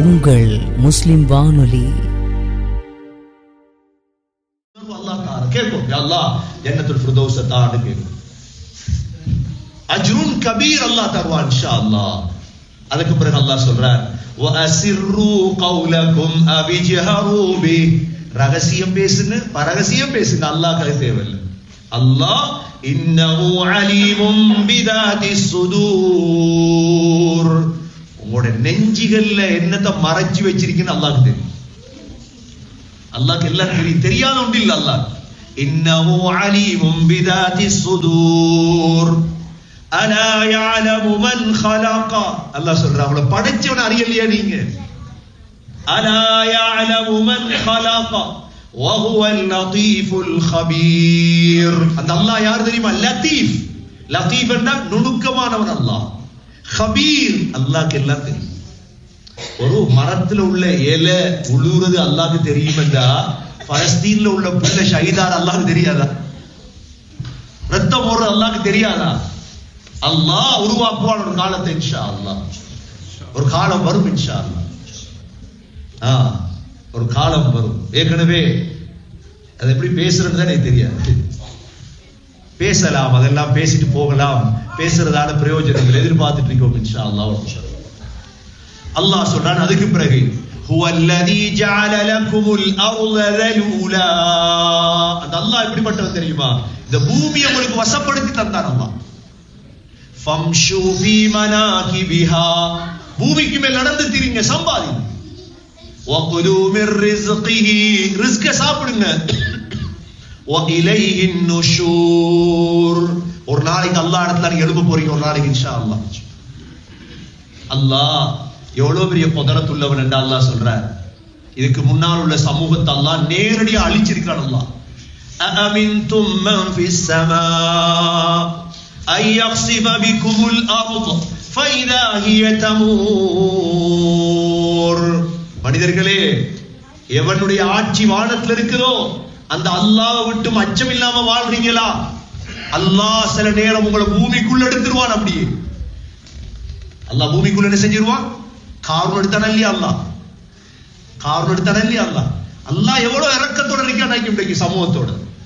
உங்கள் முஸ்லிம் வானொலி அல்லாஹ் தார கேட்கும் யா அல்லாஹ் ஜன்னத்துல் ஃபிர்தௌஸ தான்னு கேட்கும் அஜ்ருன் கபீர் அல்லாஹ் தருவான் இன்ஷா அல்லாஹ் அதுக்கு பிறகு அல்லாஹ் சொல்றார் وَأَسِرُّوا قَوْلَكُمْ أَوِ اجْهَرُوا بِهِ ரகசியம் பேசுங்க பரகசியம் பேசுங்க அல்லாஹ் கதை தேவையில்லை அல்லாஹ் இன்னஹு அலீமும் பிதாதி சுதூர் உங்களோட நெஞ்சிகள்ல என்னத்தை மறைச்சு வச்சிருக்கீன்னு அல்லாஹ்க்கு தெரியும் அல்லாஹ்க்கு எல்லாம் தெரியும் தெரியாத ஒன்று இல்ல அல்லாஹ் இன்னஹு அலீமும் பிதாதி சுதூர் அலா يعلم من خلق அல்லாஹ் சொல்றான் அவளை படைச்சவன அறியலையா நீங்க அலா يعلم من خلق وهو اللطيف الخبير அந்த அல்லாஹ் யார் தெரியுமா லத்தீஃப் லத்தீஃப் என்றா நுணுக்கமானவன் அல்லாஹ் خبير அல்லாஹ்க்கு எல்லாம் தெரியும் ஒரு மரத்துல உள்ள இலை உழுவுறது அல்லாஹ்க்கு தெரியும் என்றா பலஸ்தீன்ல உள்ள புள்ள ஷஹீதார் அல்லாஹ்க்கு தெரியாதா ரத்தம் ஓடுறது அல்லாஹ்க்கு தெரியாதா அல்லாஹ் உருவாக்குவான் ஒரு காலத்தை இன்ஷா அல்லாஹ் ஒரு காலம் வரும் இன்ஷா அல்லாஹ் ஆ, ஒரு காலம் வரும் ஏற்கனவே அது எப்படி பேசுறது தான் எனக்கு தெரியாது பேசலாம் அதெல்லாம் பேசிட்டு போகலாம் பேசுறதான பிரயோஜனங்கள் எதிர்பார்த்துட்டு இருக்கோம் இன்ஷா அல்லாஹ் அல்லாஹ் சொல்றான் அதுக்கு பிறகு هو الذي جعل لكم الارض ذلولا அந்த அல்லாஹ் எப்படிப்பட்டவன் தெரியுமா இந்த பூமியை உங்களுக்கு வசப்படுத்தி தந்தான் அல்லாஹ் ஃபம்ஷு ஃபீ மனாகிபிஹா பூமிக்கு மேல் நடந்து திரிங்க சம்பாதிங்க وَكُلُوا مِن رِّزْقِهِ ரிஸ்க சாப்பிடுங்க وَإِلَيْهِ النُّشُورُ ஒரு நாளைக்கு அல்லாஹ் இடத்துல நீங்க எழுப்ப போறீங்க ஒரு நாளைக்கு இன்ஷா அல்லாஹ் அல்லாஹ் எவ்வளவு பெரிய புதரத்துள்ளவன் என்று அல்லாஹ் சொல்றார் இதுக்கு முன்னால் உள்ள சமூகத்தை அல்லாஹ் நேரடியா அழிச்சிருக்கான் அல்லாஹ் أأمنتم من في السماء أن يخسف بكم الأرض فإذا هي تمور மனிதர்களே எவனுடைய ஆட்சி வானத்துல இருக்குதோ அந்த அல்லாஹ் விட்டும் அச்சம் இல்லாம வாழ்றீங்களா அல்லாஹ் சில நேரம் உங்களை பூமிக்குள்ள எடுத்துருவான் அப்படியே அல்லாஹ் பூமிக்குள்ள என்ன செஞ்சிருவான் காரணம் எடுத்தான இல்லையா அல்லாஹ் காரணம் எடுத்தான இல்லையா அல்லாஹ் அல்லாஹ் எவ்வளவு இறக்கத்தோட இருக்கான் இன்றைக்கு சமூகத்தோட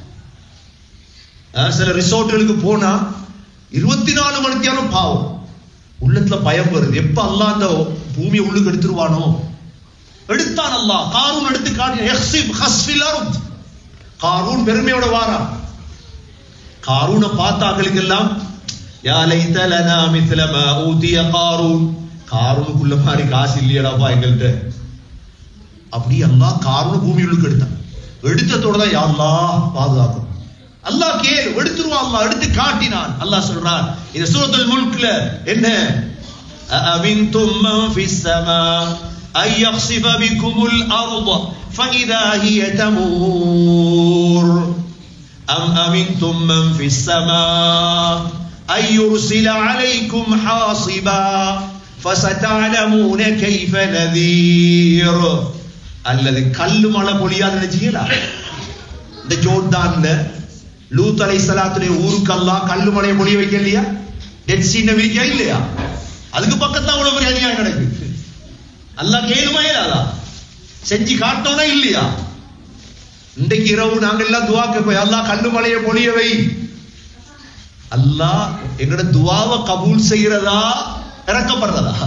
அஹ் சில ரிசோர்ட்டுகளுக்கு போனா இருபத்தி நாலு மணி நேரம் பாவம் உள்ளத்துல பயம் வருது எப்ப அல்லாஹ் அந்த பூமியை உள்ளுக்கு எடுத்துருவானோ எடுத்தான் அல்லாஹ் காரூன் எடுத்து காட்டி எஹ்சிப் ஹஸ்ஃபில் அர்த் காரூன் பெருமையோட வாரான் காரூனை பார்த்தாக்களுக்கு எல்லாம் யா லைத லனா மித்ல மா ஊதிய காரூன் காரூனுக்குள்ள மாதிரி காசு இல்லையடாப்பா எங்கள்கிட்ட அப்படி அல்லாஹ் காரூன் பூமியுள்ளுக்கு எடுத்தான் எடுத்ததோட தான் யா அல்லாஹ் பாதுகாக்கும் அல்லாஹ் கேள் எடுத்துருவான் அல்லாஹ் எடுத்து காட்டினான் அல்லாஹ் சொல்றான் இந்த சூரத்துல் முல்க்ல என்ன أأمنتم من في السماء أن يخسف بكم الأرض فإذا هي تمور أم أمنتم من في السماء أن يرسل عليكم حاصبا فستعلمون كيف نذير அல்லது கல்லு மழை பொழியாது நினைச்சீங்களா இந்த ஜோர்டான்ல லூத் அலை சலாத்துடைய ஊருக்கெல்லாம் கல்லு மலையை பொழிய வைக்க இல்லையா டெட் சீன விரிக்கா இல்லையா அதுக்கு பக்கத்துல அவ்வளவு பெரிய அநியாயம் நடக்குது அல்லாஹ் கேளுமா இல்லாதா செஞ்சு காட்டோனா இல்லையா இன்றைக்கு இரவு நாங்க எல்லாம் துவா கேட்போம் அல்லாஹ் கல்லு மலையை பொழிய வை அல்லாஹ் எங்கட துவாவை கபூல் செய்யறதா இறக்கப்படுறதா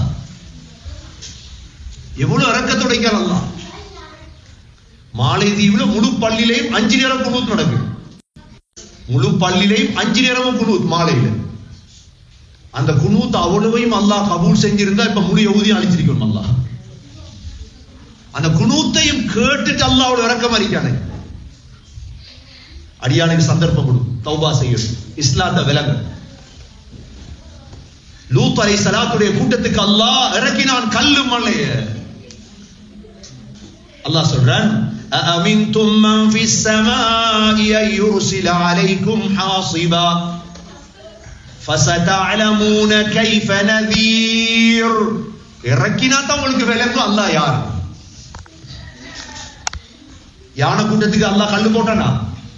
எவ்வளவு இறக்கத்தோட இருக்கான் அல்லாஹ் மாலைதீவுல முழு பள்ளியிலையும் அஞ்சு நேரம் குனூத் நடக்குது முழு பள்ளியிலையும் அஞ்சு நேரமும் குனூத் மாலையில அந்த குனூத் அவ்வளவையும் அல்லாஹ் கபூல் செஞ்சிருந்தா இப்ப முழு யகுதியும் அழிச்சிருக்கணும் அல்லாஹ் அந்த குனூத்தையும் கேட்டுட்டு அல்லாஹ் அவ்வளவு இறக்கம் அறிக்கானே அடியானுக்கு சந்தர்ப்பம் கொடு தௌபா செய்யும் இஸ்லாத்தை விலங்கு லூத் அலை சலாத்துடைய கூட்டத்துக்கு அல்லாஹ் இறக்கினான் கல்லு மலைய அல்லாஹ் சொல்றான் أأمنتم من في السماء أن يرسل عليكم حاصبا فستعلمون كيف نذير இறக்கினா தான் உங்களுக்கு விளங்கும் அல்லாஹ் யார் யானை கூட்டத்துக்கு அல்லாஹ் கல்லு போட்டானா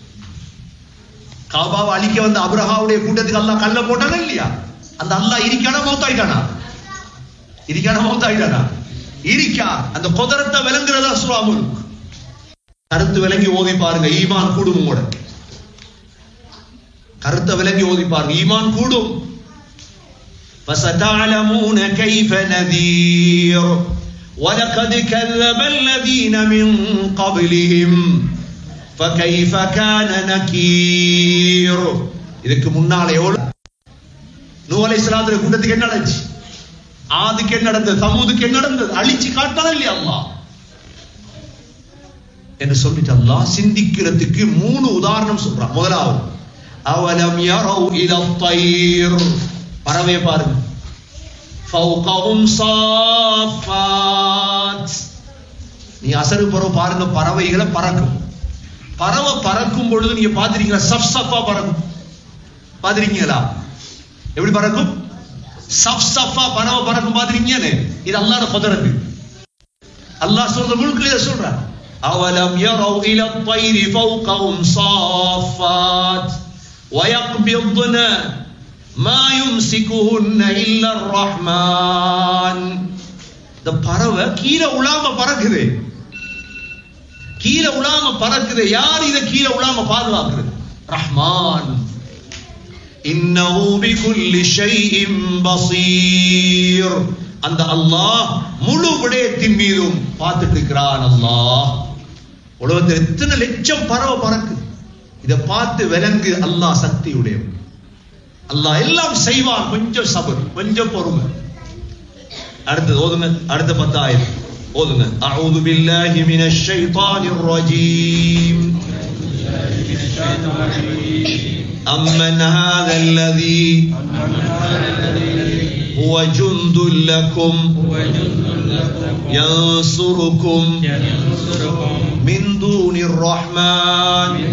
காபாவை அழிக்க வந்த அப்ரஹாவுடைய கூட்டத்துக்கு அல்லாஹ் கல்ல போட்டானா இல்லையா அந்த அல்லாஹ் இருக்கானா மௌத்தாயிட்டானா இருக்கானா மௌத்தாயிட்டானா இருக்கார் அந்த குதிரத்தை விளங்குறதா சூரா முல்க் கருத்து விளங்கி ஓதி பாருங்க ஈமான் கூடும் உங்களோட கருத்தை விளங்கி ஓதி பாருங்க ஈமான் கூடும் فستعلمون كيف نذير ولقد كذب الذين من قبلهم فكيف كان نكير இதுக்கு முன்னால எவ்வளவு நூ அலைஹிஸ்ஸலாத்துடைய கூட்டத்துக்கு என்ன நடந்துச்சு ஆதுக்கு என்ன நடந்தது சமூதுக்கு என்ன நடந்தது அழிச்சு காட்டான இல்லையா அல்லாஹ் என்று சொல்லிட்டு அல்லாஹ் சிந்திக்கிறதுக்கு மூணு உதாரணம் சொல்றான் முதலாவது அவலம் யரவு இல தயிர் பறவை பாருங்க ஃபௌகஹும் சாஃபாத் நீ அசரு பறவை பாருங்க பறவைகளை பறக்கும் பறவை பறக்கும் பொழுது நீங்க பாத்திருக்கீங்களா சப் சஃபா பறக்கும் பாத்திருக்கீங்களா எப்படி பறக்கும் சப் சஃபா பறவை பறக்கும் பாத்திருக்கீங்கன்னு இது அல்லாஹ்ட குதிரத்து அல்லாஹ் சொல்ற முழுக்க இதை சொல்றான் أولم يروا إلى الطير فوقهم صافات ويقبضن ما يمسكهن إلا الرحمن இந்த பறவை கீழே உலாம பறக்குது கீழே உலாம பறக்குது யார் இதை கீழே உலாம பாதுகாக்கிறது ரஹ்மான் இன்னஹு பிகுல்லி ஷைஇன் பஸீர் அந்த அல்லாஹ் முழு விடயத்தின் மீதும் பார்த்துட்டு இருக்கிறான் அல்லாஹ் உலகத்தில் எத்தனை லட்சம் பறவை பறக்குது இதை பார்த்து விலங்கு அல்லாஹ் சக்தி உடையவன் அல்லாஹ் எல்லாம் செய்வான் கொஞ்சம் சபர் கொஞ்சம் பொறுமை அடுத்தது ஓதுங்க அடுத்த பத்தாயிரம் ஓதுங்க அவுது பில்லாஹி மினஷ் ஷைத்தானிர் ரஜீம் أمن هذا الذي هو جند لكم ينصركم من دون الرحمن